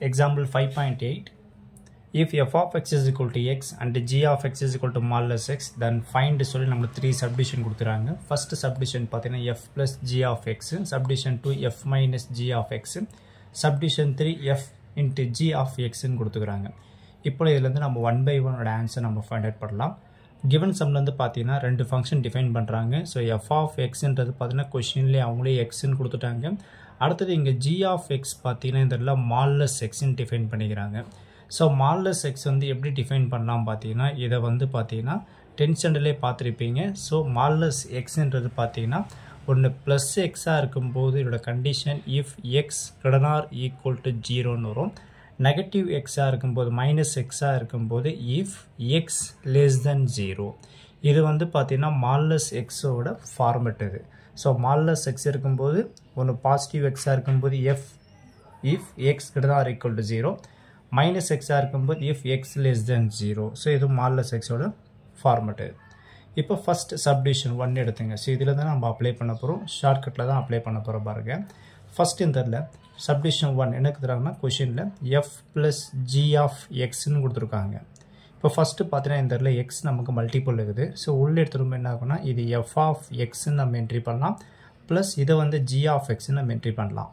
example 5.8 if f of x is equal to x and g of x is equal to modulus x then find சொல்லி நம்மளுக்கு three subdivision கொடுத்துறாங்க first subdivision பார்த்தீங்கன்னா F plus G of X subdivision two F minus G of X subdivision three F into G of எக்ஸ்ன்னு கொடுத்துக்கிறாங்க இப்போ இதுலேருந்து நம்ம one by ஒனோட ஆன்சர் நம்ம ஃபைண்ட் அவுட் பண்ணலாம் கிவன் சம்லேருந்து பார்த்தீங்கன்னா ரெண்டு ஃபங்க்ஷன் டிஃபைன் பண்ணுறாங்க ஸோ எஃப் ஆஃப் எக்ஸ்ன்றது பார்த்தீங்கன்னா கொஷின்லேயே அவங்களே எக்ஸ்ன்னு கொடுத்துட்டாங்க அடுத்தது இங்கே ஜி ஆஃப் எக்ஸ் பார்த்தீங்கன்னா இதில் மால்லஸ் எக்ஸ்ன்னு டிஃபைன் பண்ணிக்கிறாங்க ஸோ மால்லஸ் எக்ஸ் வந்து எப்படி டிஃபைன் பண்ணலாம் பார்த்தீங்கன்னா இதை வந்து பார்த்தீங்கன்னா டென்த் ஸ்டாண்டர்ட்லேயே பார்த்துருப்பீங்க ஸோ மால்லஸ் எக்ஸ்ன்றது பார்த்தீங்கன்னா ஒன்று ப்ளஸ் எக்ஸாக இருக்கும்போது இதோட கண்டிஷன் இஃப் எக்ஸ் கடனார் ஈக்குவல் டு ஜீரோன்னு வரும் நெகட்டிவ் எக்ஸாக இருக்கும்போது மைனஸ் எக்ஸாக இருக்கும்போது if X less than zero இது வந்து பார்த்தீங்கன்னா மால்லஸ் எக்ஸோட ஃபார்மெட் இது ஸோ மால்லஸ் எக்ஸ் இருக்கும்போது ஒன்று பாசிட்டிவ் எக்ஸாக இருக்கும்போது எஃப் இஃப் எக்ஸ் கிட்டதான் ஈக்குவல் டு ஜீரோ மைனஸ் எக்ஸாக இருக்கும்போது if X less than zero so இது மால்லஸ் எக்ஸோட ஃபார்மெட்டு இப்போ ஃபஸ்ட் சப்டிஷன் ஒன் எடுத்துங்க ஸோ இதில் தான் நம்ம அப்ளை பண்ண போகிறோம் ஷார்ட்கட்டில் தான் அப்ளை பண்ண போகிறோம் பாருங்கள் ஃபஸ்ட் இந்த சப்டிஷன் ஒன் என்ன கொடுத்துருக்காங்கன்னா கொஷினில் எஃப் ப்ளஸ் ஜி ஆஃப் எக்ஸ்ன்னு கொடுத்துருக்காங்க இப்போ ஃபஸ்ட்டு பார்த்தீங்கன்னா இந்த இடத்துல எக்ஸ் நமக்கு மல்டிபிள் இருக்குது ஸோ உள்ளே எடுத்துரும்போது என்ன ஆகும்னா இது எஃப் ஆஃப் எக்ஸ்ன்னு நம்ம என்ட்ரி பண்ணலாம் ப்ளஸ் இதை வந்து ஜி ஆஃப் எக்ஸ்ன்னு நம்ம என்ட்ரி பண்ணலாம்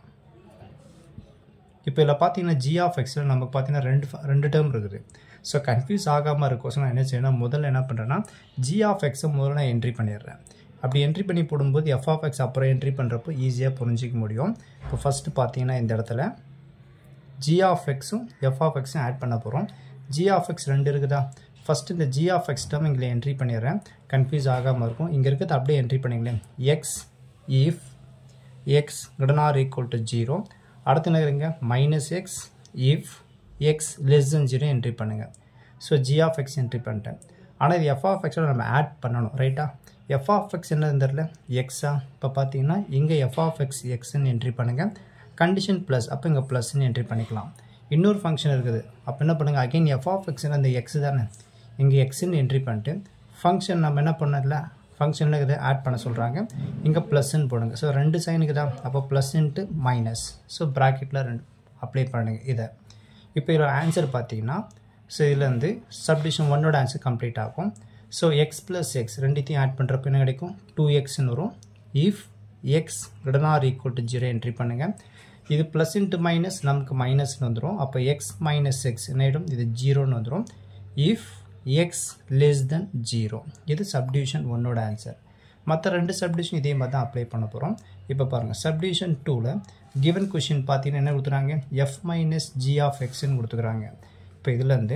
இப்போ இதில் பார்த்தீங்கன்னா ஜி ஆஃப் எக்ஸில் நமக்கு பார்த்தீங்கன்னா ரெண்டு ரெண்டு டேர்ம் இருக்குது ஸோ கன்ஃபியூஸ் ஆகாமல் இருக்கும் ஸோ நான் என்ன செய்யணும் முதல்ல என்ன பண்ணுறேன்னா ஜி ஆஃப் எக்ஸை முதல்ல நான் என்ட்ரி பண்ணிடுறேன் அப்படி என்ட்ரி பண்ணி போடும்போது எஃப் ஆஃப் எக்ஸ் அப்புறம் என்ட்ரி பண்ணுறப்போ ஈஸியாக புரிஞ்சிக்க முடியும் இப்போ ஃபஸ்ட்டு பார்த்தீங்கன்னா இந்த இடத்துல ஜி ஆஃப் எக்ஸும் எஃப் ஆஃப் எக்ஸும் ஆட் பண்ண போகிறோம் ஜி ஆஃப் எக்ஸ் ரெண்டு இருக்குதா ஃபஸ்ட்டு இந்த ஜி ஆஃப் எக்ஸ் டேர்ம் இங்கே என்ட்ரி பண்ணிடுறேன் கன்ஃபியூஸ் ஆகாமல் இருக்கும் இங்கே இருக்கிறது அப்படியே என்ட்ரி பண்ணிங்களேன் எக்ஸ் இஃப் எக்ஸ் கடனார் ஈக்குவல் டு ஜீரோ அடுத்து என்ன இருங்க minus X if X less than zero entry பண்ணுங்கள் so G of X entry பண்ணிட்டேன் ஆனால் இது எஃப் ஆஃப் எக்ஸோட நம்ம ஆட் பண்ணணும் ரைட்டா எஃப் ஆஃப் எக்ஸ் என்ன தெரில எக்ஸா இப்போ பார்த்தீங்கன்னா இங்கே எஃப் ஆஃப் எக்ஸ் எக்ஸ்ன்னு என்ட்ரி பண்ணுங்கள் கண்டிஷன் ப்ளஸ் அப்போ இங்கே ப்ளஸ்ன்னு என்ட்ரி பண்ணிக்கலாம் இன்னொரு ஃபங்க்ஷன் இருக்குது அப்போ என்ன பண்ணுங்கள் அகைன் எஃப் ஆஃப் எக்ஸ்ன்னு அந்த எக்ஸ் தானே இங்கே எக்ஸ்ன்னு என்ட்ரி பண்ணிட்டு ஃபங்க்ஷன் நம்ம என்ன பண்ணதில்ல ஃபங்க்ஷனில் இதை ஆட் பண்ண சொல்கிறாங்க இங்கே ப்ளஸ்ன்னு போடுங்க ஸோ ரெண்டு சைனுக்கு தான் அப்போ ப்ளஸ் இன்ட்டு மைனஸ் ஸோ ப்ராக்கெட்டில் ரெண்டு அப்ளை பண்ணுங்க இதை இப்போ இதோட ஆன்சர் பார்த்தீங்கன்னா ஸோ இதில் வந்து சப்டிஷன் ஒன்னோட ஆன்சர் கம்ப்ளீட் ஆகும் ஸோ எக்ஸ் ப்ளஸ் எக்ஸ் ரெண்டுத்தையும் ஆட் பண்ணுறப்ப என்ன கிடைக்கும் டூ எக்ஸ்னு வரும் if X or equal to zero entry பண்ணுங்கள் இது ப்ளஸ் இன்ட்டு மைனஸ் நமக்கு மைனஸ்னு வந்துடும் அப்போ எக்ஸ் மைனஸ் எக்ஸ் என்ன ஆகிடும் இது ஜீரோன்னு வந்துடும் if X less than zero இது சப்டிவிஷன் ஒன்னோட ஆன்சர் மற்ற ரெண்டு சப்டிவிஷன் இதே மாதிரி தான் அப்ளை பண்ண போகிறோம் இப்போ பாருங்கள் சப்டிவிஷன் டூவில் கிவன் கொஷின் பார்த்தீங்கன்னா என்ன கொடுத்துறாங்க எஃப் மைனஸ் ஜி ஆஃப் எக்ஸ்ன்னு கொடுத்துக்கிறாங்க இப்போ இதுலேருந்து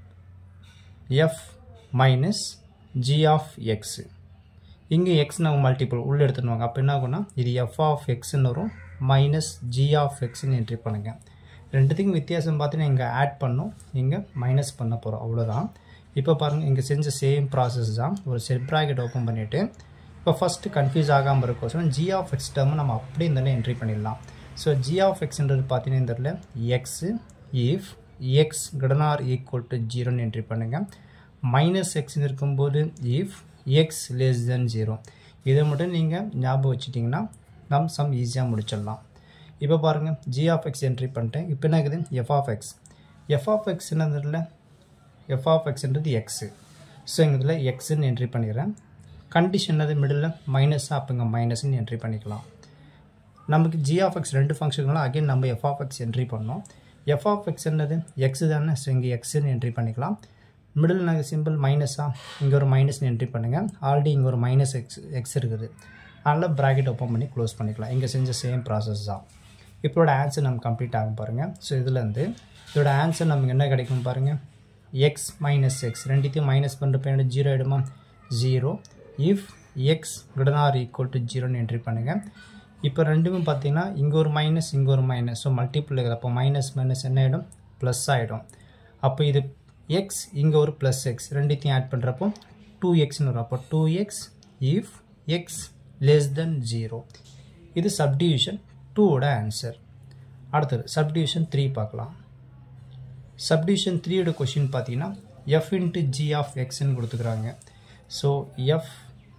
F minus G of X இங்கே எக்ஸ் நம்ம மல்டிபிள் உள்ளே எடுத்துடுவாங்க அப்போ என்ன ஆகும்னா இது எஃப் ஆஃப் எக்ஸ்ன்னு வரும் மைனஸ் ஜி ஆஃப் எக்ஸ்ன்னு என்ட்ரி பண்ணுங்கள் ரெண்டுத்துக்கும் வித்தியாசம் பார்த்தீங்கன்னா இங்கே ஆட் பண்ணோம் இங்கே மைனஸ் பண்ண போகிறோம் அவ்வளோதான் இப்போ பாருங்கள் இங்கே செஞ்ச சேம் ப்ராசஸ் தான் ஒரு செட் ப்ராக்கெட் ஓப்பன் பண்ணிவிட்டு இப்போ ஃபஸ்ட்டு கன்ஃபியூஸ் ஆகாமல் இருக்கும் ஜி ஆஃப் எக்ஸ் டேர்மை நம்ம அப்படியே இந்த என்ட்ரி பண்ணிடலாம் ஸோ ஜி ஆஃப் எக்ஸ்ன்றது பார்த்தீங்கன்னா இந்த இடத்துல எக்ஸு இஃப் எக்ஸ் கடனார் ஈக்குவல் டு ஜீரோன்னு என்ட்ரி பண்ணுங்கள் மைனஸ் எக்ஸ் இருக்கும்போது if X less than zero இதை மட்டும் நீங்கள் ஞாபகம் வச்சுட்டிங்கன்னா நம் சம் ஈஸியாக முடிச்சிடலாம் இப்போ பாருங்கள் ஜி ஆஃப் எக்ஸ் என்ட்ரி பண்ணிட்டேன் இப்போ என்ன இருக்குது F of X F of X என்னதில்ல எஃப் ஆஃப் எக்ஸ்ன்றது எக்ஸு ஸோ எங்கள் இதில் எக்ஸுன்னு என்ட்ரி பண்ணிடுறேன் கண்டிஷன் அது மிடில் மைனஸாக அப்போ இங்கே மைனஸ்ன்னு என்ட்ரி பண்ணிக்கலாம் நமக்கு ஜி ஆஃப் எக்ஸ் ரெண்டு ஃபங்க்ஷன்களும் அகைன் நம்ம எஃப் ஆஃப் எக்ஸ் என்ட்ரி பண்ணோம் எஃப் ஆஃப் எக்ஸ் என்னது எக்ஸு தானே ஸோ இங்கே எக்ஸுன்னு என்ட்ரி பண்ணிக்கலாம் மிடில் நாங்கள் சிம்பிள் மைனஸாக இங்கே ஒரு மைனஸ்னு என்ட்ரி பண்ணுங்கள் ஆல்ரெடி இங்கே ஒரு மைனஸ் எக்ஸ் எக்ஸ் இருக்குது அதனால் ப்ராக்கெட் ஓப்பன் பண்ணி க்ளோஸ் பண்ணிக்கலாம் இங்கே செஞ்ச சேம் ப்ராசஸ் தான் இப்போட ஆன்சர் நம்ம கம்ப்ளீட் ஆகும் பாருங்கள் ஸோ இதுலேருந்து இதோட ஆன்சர் நமக்கு என்ன கிடைக்கும் பாருங்கள் எக்ஸ் மைனஸ் எக்ஸ் ரெண்டுத்தையும் மைனஸ் பண்ணுறப்ப என்ன ஜீரோ ஆகிடுமா zero if X or equal to ஜீரோன்னு என்ட்ரி பண்ணுங்கள் இப்போ ரெண்டுமே பார்த்தீங்கன்னா இங்கே ஒரு மைனஸ் இங்கே ஒரு மைனஸ் ஸோ மல்டிபிள் இருக்குது அப்போ மைனஸ் மைனஸ் என்ன ஆகிடும் ப்ளஸ் ஆகிடும் அப்போ இது எக்ஸ் இங்கே ஒரு ப்ளஸ் எக்ஸ் ரெண்டுத்தையும் ஆட் பண்ணுறப்போ டூ எக்ஸ்னு வரும் அப்போ two X if X less than zero இது சப்டிவிஷன் டூவோட ஆன்சர் அடுத்தது சப்டிவிஷன் த்ரீ பார்க்கலாம் சப்டிவிஷன் த்ரீயோட கொஷின் பார்த்தீங்கன்னா எஃப் இன்ட்டு ஜி ஆஃப் எக்ஸ்ன்னு கொடுத்துக்கிறாங்க so F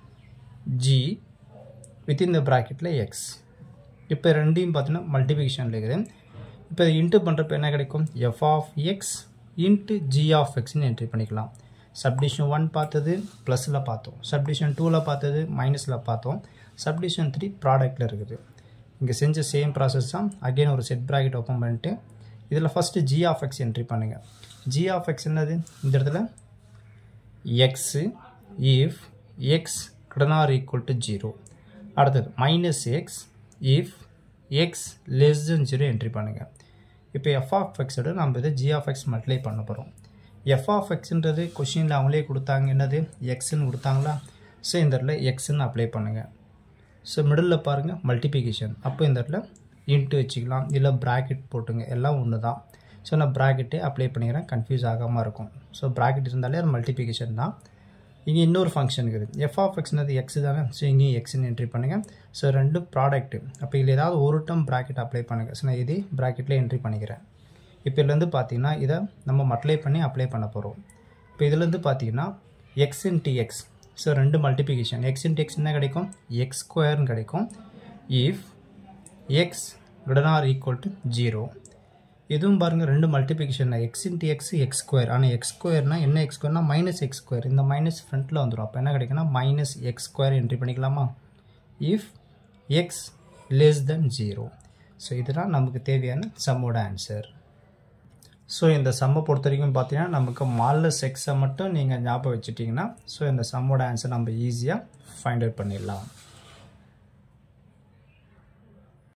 G within the ப்ராக்கெட்டில் எக்ஸ் இப்போ ரெண்டையும் பார்த்தீங்கன்னா மல்டிபிகேஷனில் இருக்குது இப்போ இதை இன்ட்டு பண்ணுறப்ப என்ன கிடைக்கும் F of X into G of எக்ஸ்னு என்ட்ரி பண்ணிக்கலாம் சப்டிஷன் ஒன் பார்த்தது ப்ளஸில் பார்த்தோம் சப்டிஷன் டூவில் பார்த்தது மைனஸில் பார்த்தோம் சப்டிஷன் த்ரீ ப்ராடக்டில் இருக்குது இங்கே செஞ்ச சேம் ப்ராசஸ் தான் அகெயின் ஒரு செட் ப்ராக்கெட் ஓப்பன் பண்ணிட்டு இதில் first G of X entry பண்ணுங்கள் ஜி ஆஃப் எக்ஸ் என்னது இந்த இடத்துல எக்ஸு இஃப் எக்ஸ் கிடனார் ஈக்குவல் டு ஜீரோ அடுத்தது minus X if X less than zero entry பண்ணுங்கள் இப்போ எஃப் ஆஃப் எக்ஸோட நம்ம இதை ஜி ஆஃப் எக்ஸ் மல்டிப்ளை பண்ண போகிறோம் எஃப் ஆஃப் எக்ஸ்ன்றது கொஷினில் அவங்களே கொடுத்தாங்க என்னது எக்ஸ்ன்னு கொடுத்தாங்களா ஸோ இந்த இடத்துல எக்ஸ்ன்னு அப்ளை பண்ணுங்கள் ஸோ மிடில் பாருங்கள் மல்டிபிகேஷன் அப்போ இந்த இடத்துல இன்ட்டு வச்சுக்கலாம் இல்லை ப்ராக்கெட் போட்டுங்க எல்லாம் ஒன்று தான் ஸோ நான் ப்ராக்கெட்டே அப்ளை பண்ணிக்கிறேன் கன்ஃபியூஸ் ஆகாமல் இருக்கும் ஸோ ப்ராக்கெட் இருந்தாலே அது மல்டிபிகேஷன் தான் இங்கே இன்னொரு ஃபங்க்ஷன் இருக்குது எஃப் ஆஃப் எக்ஸ்னது எக்ஸ் தானே ஸோ இங்கேயும் எக்ஸ்னு என்ட்ரி பண்ணுங்கள் ஸோ ரெண்டு ப்ராடக்ட்டு அப்போ இதில் ஏதாவது ஒரு டம் ப்ராக்கெட் அப்ளை பண்ணுங்கள் ஸோ நான் இதே ப்ராக்கெட்டில் என்ட்ரி பண்ணிக்கிறேன் இப்போ இதுலேருந்து பார்த்தீங்கன்னா இதை நம்ம மல்டிப்ளை பண்ணி அப்ளை பண்ண போகிறோம் இப்போ இதுலேருந்து பார்த்தீங்கன்னா எக்ஸ் இன்ட்டு எக்ஸ் ஸோ ரெண்டு மல்டிபிகேஷன் எக்ஸ் இன்ட்டு எக்ஸ் என்ன கிடைக்கும் எக்ஸ் ஸ்கொயர்னு கிடைக்கும் if X greater or equal to zero இதுவும் பாருங்கள் ரெண்டு multiplication X into X X square ஆனால் எக்ஸ் ஸ்கொயர்னா என்ன எக்ஸ் ஸ்கொயர்னா மைனஸ் எக்ஸ் ஸ்கொயர் இந்த மைனஸ் ஃப்ரண்ட்டில் வந்துடும் அப்போ என்ன கிடைக்குன்னா மைனஸ் எக்ஸ் ஸ்கொயர் என்ட்ரி பண்ணிக்கலாமா if X less than zero so இதுதான் நமக்கு தேவையான சம்மோட ஆன்சர் ஸோ இந்த சம்மை பொறுத்த வரைக்கும் பார்த்தீங்கன்னா நமக்கு மால்லஸ் எக்ஸை மட்டும் நீங்கள் ஞாபகம் வச்சுட்டிங்கன்னா ஸோ இந்த சம்மோட ஆன்சர் நம்ம ஈஸியாக ஃபைண்ட் அவுட் பண்ணிடலாம்